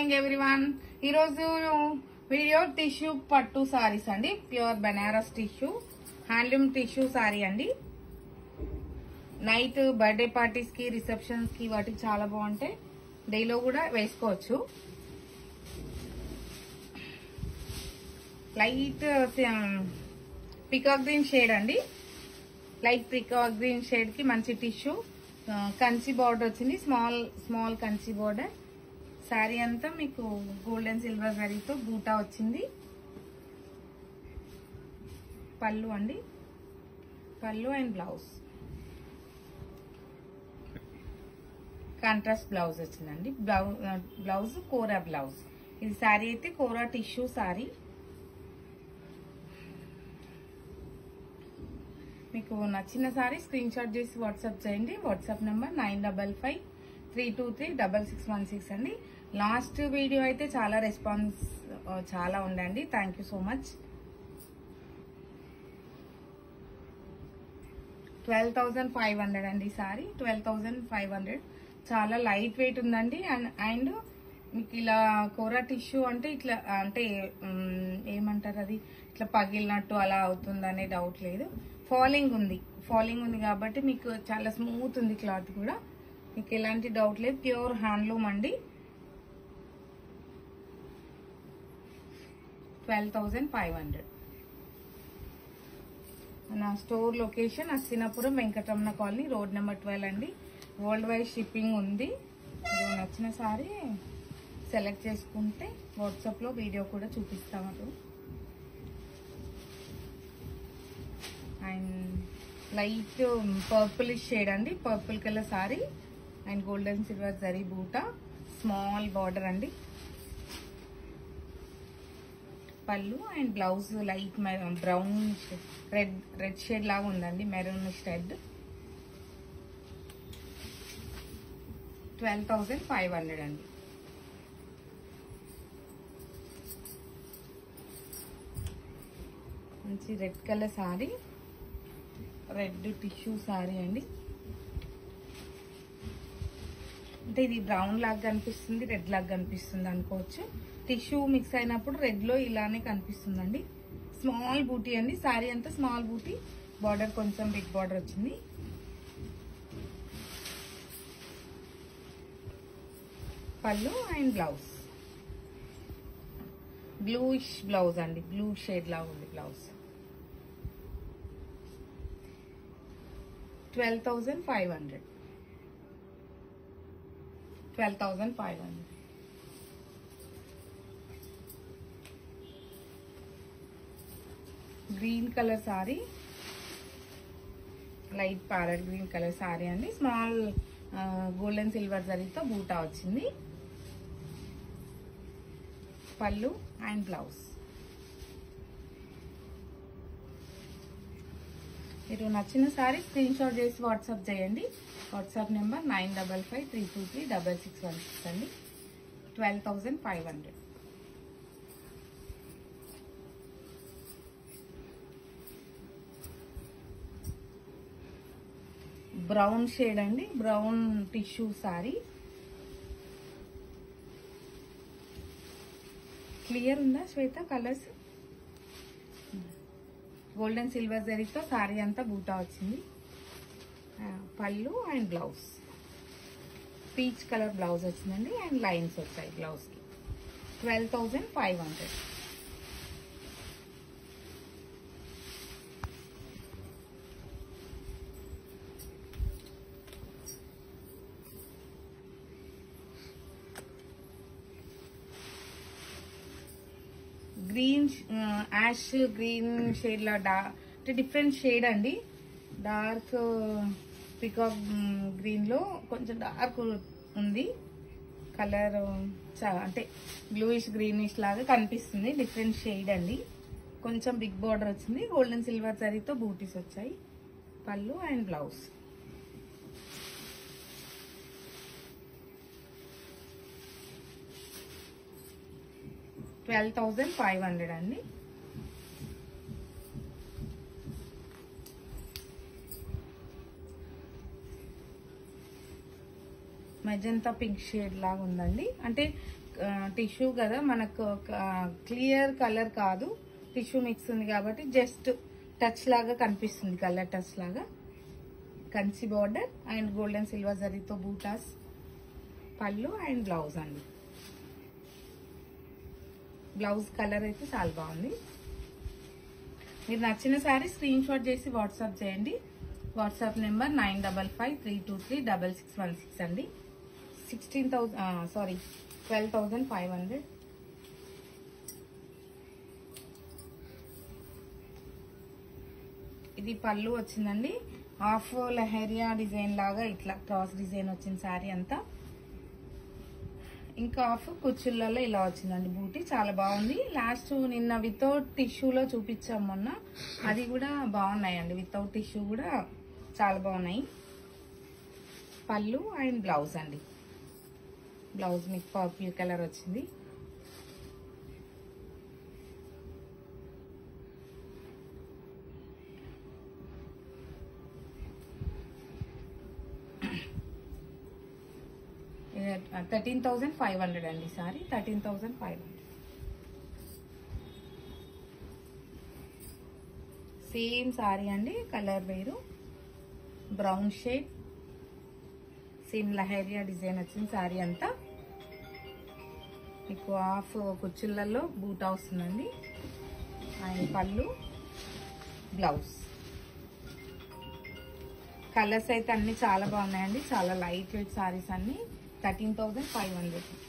morning everyone ఈరోజు video tissue పట్టు సారీస్ అండి pure Banaras tissue handloom tissue sari అండి నైట్ బర్త్డే పార్టీస్ కి రిసెప్షన్స్ కి వాటికి చాలా బాగుంటాయి డేలో కూడా వేసుకోవచ్చు లైట్ పికాక్ గ్రీన్ షేడ్ అండి లైట్ పికాక్ గ్రీన్ షేడ్ కి మంచి టిష్యూ కంచి బార్డర్ వచ్చింది small small Kanchi border sari అంతా మీకు గోల్డ్ అండ్ సిల్వర్ జరీతో బూటా వచ్చింది పళ్ళు అండి పళ్ళు అండ్ బ్లౌజ్ కాంట్రాస్ట్ బ్లౌజ్ వచ్చిందండి బ్లౌజ్ బ్లౌజ్ కోరా బ్లౌజ్ ఇది శారీ అయితే కోరా టిష్యూ శారీ మీకు నచ్చిన సారీ స్క్రీన్ షాట్ చేసి వాట్సాప్ చేయండి WhatsApp number nine double five three two three double six one six అండి లాస్ట్ వీడియో అయితే చాలా రెస్పాన్స్ చాలా ఉందండి thank you so much twelve thousand five hundred అండి ఈ sari twelve thousand five hundred చాలా లైట్ వెయిట్ ఉందండి అండ్ అండ్ మీకు ఇలా కోరా టిష్యూ అంటే ఇట్లా అంటే మ్, ఏమంటారు అది ఇట్లా పగిలినట్టు అలా అవుతుందనే డౌట్ లేదు ఫాలింగ్ ఉంది ఫాలింగ్ ఉంది కాబట్టి మీకు చాలా స్మూత్ ఉంది క్లాత్ కూడా మీకు ఎలాంటి డౌట్ లేదు ప్యూర్ హ్యాండ్లూమ్ అండి ట్వెల్వ్ థౌజండ్ ఫైవ్ హండ్రెడ్ నా store location Assinapuram Venkataramana colony road number twelve అండి వరల్డ్ వైడ్ షిప్పింగ్ ఉంది మీకు నచ్చిన సారీ సెలెక్ట్ చేసుకుంటే వాట్సాప్లో వీడియో కూడా చూపిస్తాము అండ్ లైట్ పర్పుల్ షేడ్ అండి purple colour sari and golden silver zari buta small border అండి పళ్ళు and blouse light brown red red shade లాగా ఉందండి maroon shade twelve thousand five hundred అండి మంచి red colour sari red tissue sari అండి అంటే ఇది బ్రౌన్ లాగా కనిపిస్తుంది రెడ్ లాగా కనిపిస్తుంది అనుకోవచ్చు టిష్యూ మిక్స్ అయినప్పుడు రెడ్ లో ఇలానే కనిపిస్తుందండి స్మాల్ బూటీ అండి సారీ అంతా స్మాల్ బూటీ బార్డర్ కొంచెం బిగ్ బార్డర్ వచ్చింది పళ్ళు అండ్ బ్లౌజ్ బ్లూయిష్ బ్లౌజ్ అండి బ్లూ షేడ్ లాగా ఉంది blouse twelve thousand five hundred twelve thousand five hundred green colour sari light parrot green colour sari అండి స్మాల్ గోల్డెన్ సిల్వర్ జరీతో బూటా వచ్చింది పళ్ళు అండ్ బ్లౌజ్ మీరు నచ్చిన సారీ స్క్రీన్ షాట్ చేసి వాట్సాప్ చేయండి WhatsApp number nine double five three two three double six one six అండి twelve thousand five hundred brown shade అండి బ్రౌన్ టిష్యూ సారీ క్లియర్ ఉందా శ్వేత కలర్స్ గోల్డెన్ సిల్వర్ జరీతో సారీ అంతా బూటా వచ్చింది ఆ, పళ్ళు and blouse peach colour blouse వచ్చిందండి అండ్ లైన్స్ వచ్చాయి బ్లౌజ్కి twelve thousand five hundred green ash green shade లా డా అంటే డిఫరెంట్ షేడ్ అండి డార్క్ పికాక్ గ్రీన్ లో కొంచెం డార్క్ ఉంది కలర్ అంటే బ్లూయిష్ గ్రీనిష్ లాగా కనిపిస్తుంది డిఫరెంట్ షేడ్ అండి కొంచెం బిగ్ బార్డర్ వచ్చింది గోల్డెన్ సిల్వర్ జరీతో బూటీస్ వచ్చాయి పళ్ళు and blouse twelve thousand five hundred అండి మెజంతా పింక్ షేడ్ లాగా ఉందండి అంటే టిష్యూ కదా మనకు క్లియర్ కలర్ కాదు టిష్యూ మిక్స్ ఉంది కాబట్టి జస్ట్ టచ్ లాగా కనిపిస్తుంది కలర్ టచ్ లాగా Kanchi border and golden silver జరీతో బూటాస్ పళ్ళు అండ్ బ్లౌజ్ అండి బ్లౌజ్ కలర్ అయితే చాలా బాగుంది మీరు నచ్చిన శారీ స్క్రీన్ షాట్ చేసి వాట్సాప్ చేయండి WhatsApp number nine double five three two three double six one six అండి sixteen thousand sari twelve thousand five hundred ఇది పళ్ళు వచ్చిందండి హాఫ్ లెహరియా డిజైన్ లాగా ఇట్లా క్రాస్ డిజైన్ వచ్చిన శారీ అంతా ఇంకా హాఫ్ కుచ్చుళ్ళలో ఇలా వచ్చిందండి బూటీ చాలా బాగుంది లాస్ట్ నిన్న వితౌట్ టిష్యూలో చూపించాం మొన్న అది కూడా బాగున్నాయండి వితౌట్ టిష్యూ కూడా చాలా బాగున్నాయి పళ్ళు అండ్ బ్లౌజ్ అండి బ్లౌజ్ మీకు పర్పుల్ కలర్ వచ్చింది థర్టీన్ థౌజండ్ ఫైవ్ హండ్రెడ్ అండి sari thirteen thousand five hundred same sari అండి కలర్ వేరు brown shade same lahariya design వచ్చింది సారీ అంతా మీకు హాఫ్ కుచ్చుళ్ళల్లో బూటా వస్తుందండి అండ్ పళ్ళు బ్లౌజ్ కలర్స్ అయితే అన్ని చాలా బాగున్నాయండి చాలా లైట్ వెయిట్ సారీస్ అన్ని థర్టీన్ థౌజండ్ ఫైవ్ హండ్రెడ్